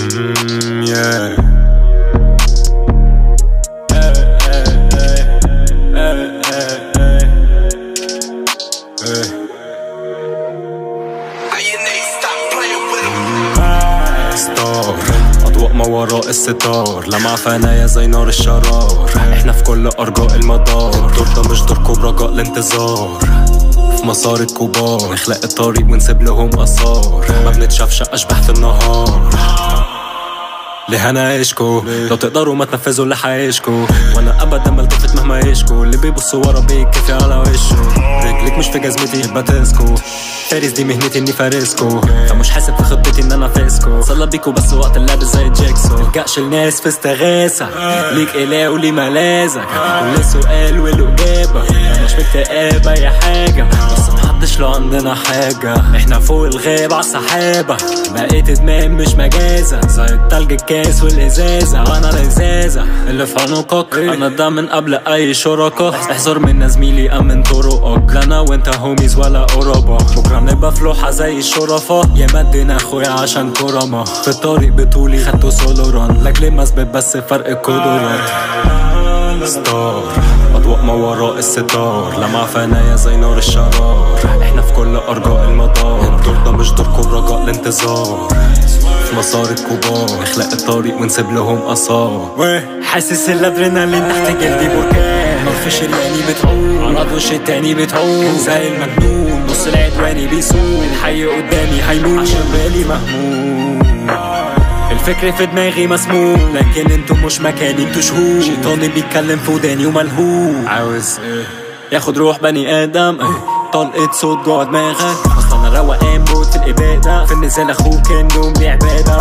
Mm, yeah. ستار أضواء ما وراء الستار لمع في عينيا زي نار الشرار احنا في كل أرجاء المدار الدور ده مش دوركم برجاء الانتظار في مسار الكبار نخلق الطريق ونسيب لهم آثار ما بنتشافش أشبح في النهار ليه انا عيشكو لو تقدروا ما تنفذوا اللي حيشكو وانا ابدا ما التفت مهما يشكو اللي بيبص ورا بيكفي على وشه رجليك مش في جزمتي يبقى تسكو فارس دي مهنتي اني فارسكو فمش حاسب في خطتي ان انا فاسكو صلى بيكو بس وقت اللعب زي جاكسو تلجأش الناس في استغاثة ليك اله ولي ملاذك كل سؤال وله اجابة مش باكتئاب اي حاجة بس محدش له عندنا حاجة احنا فوق الغاب عالسحابة بقيت ادمان مش مجازة زي التلج الكاس والازازة وانا الازازة اللي في عنقك انا ده من قبل اي شركة احذر من زميلي امن طرقك لا انا وانت هوميز ولا قربة بكرة نبقى في لوحة زي الشرفة يا مدينا اخويا عشان كرمة في الطريق بطولي خدته سولو ران لاجل ما اثبت بس فرق القدرات ستار أضواء ما وراء الستار لمع في عينيا زي نار الشرار احنا في كل أرجاء المدار الدور ده مش دوركم برجاء الانتظار في مسار الكبار نخلق الطريق ونسيب لهم آثار حاسس الادرينالين تحت جلدي بركان نار في شرياني بتعوم على وش التاني بتعوم زي المجنون نص العدواني بيسوق الحي قدامي هيموت عشان بالي مهموم الفكر في دماغي مسموم لكن انتوا مش مكاني انتوا شهود شيطاني بيتكلم في وداني وملهوب عاوز ايه ياخد روح بني ادم ايه طلقة صوت جوه دماغك اصلا انا روقان موت في الاباده في النزال اخوك النوم دي عباده